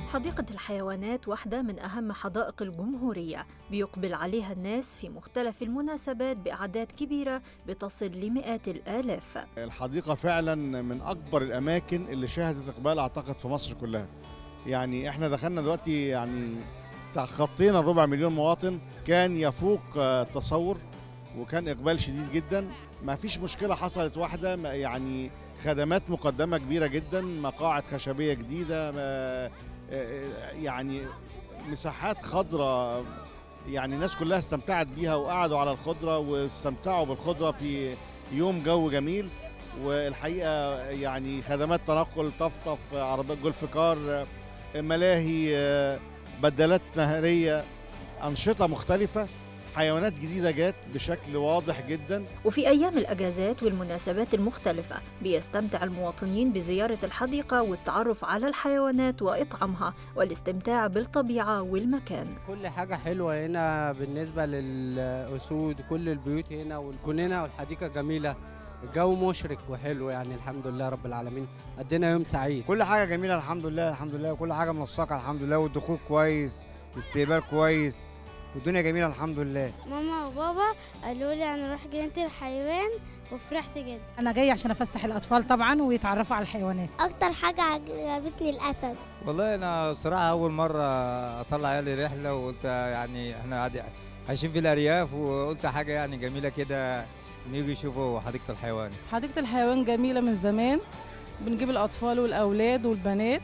حديقة الحيوانات واحدة من أهم حدائق الجمهورية بيقبل عليها الناس في مختلف المناسبات بأعداد كبيرة بتصل لمئات الآلاف الحديقة فعلا من أكبر الأماكن اللي شهدت إقبال أعتقد في مصر كلها يعني إحنا دخلنا دلوقتي يعني تخطينا الربع مليون مواطن كان يفوق آه، التصور وكان إقبال شديد جدا ما فيش مشكلة حصلت واحدة ما- يعني خدمات مقدمة كبيرة جدا مقاعد خشبية جديدة ما- آه، يعني مساحات خضراء يعني الناس كلها استمتعت بيها وقعدوا على الخضرة واستمتعوا بالخضرة في يوم جو جميل والحقيقة يعني خدمات تنقل طفطف عربيات جولف كار ملاهي بدلات نهارية أنشطة مختلفة حيوانات جديدة جات بشكل واضح جدا وفي أيام الأجازات والمناسبات المختلفة بيستمتع المواطنين بزيارة الحديقة والتعرف على الحيوانات وإطعامها والاستمتاع بالطبيعة والمكان كل حاجة حلوة هنا بالنسبة للأسود كل البيوت هنا والجنينة والحديقة جميلة الجو مشرق وحلو يعني الحمد لله رب العالمين قضينا يوم سعيد كل حاجه جميله الحمد لله الحمد لله كل حاجه منسقه الحمد لله والدخول كويس واستقبال كويس والدنيا جميله الحمد لله ماما وبابا قالوا لي انا اروح جنينه الحيوان وفرحت جدا انا جاي عشان افسح الاطفال طبعا ويتعرفوا على الحيوانات اكتر حاجه عجبتني الاسد والله انا بصراحه اول مره اطلع عيالي رحله وقلت يعني احنا قاعد- عايشين في الارياف وقلت حاجه يعني جميله كده نيجي يشوفوا حديقه الحيوان حديقة الحيوان جميلة من زمان بنجيب الأطفال والأولاد والبنات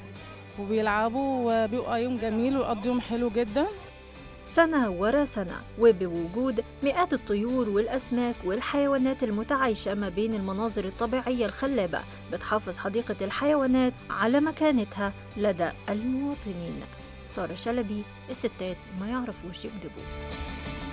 وبيلعبوا وبيبقى يوم جميل ويقضي يوم حلو جدا سنة ورا سنة وبوجود مئات الطيور والأسماك والحيوانات المتعايشة ما بين المناظر الطبيعية الخلابة بتحافظ حديقة الحيوانات على مكانتها لدى المواطنين سارة شلبي الستات ما يعرفوش يكذبوا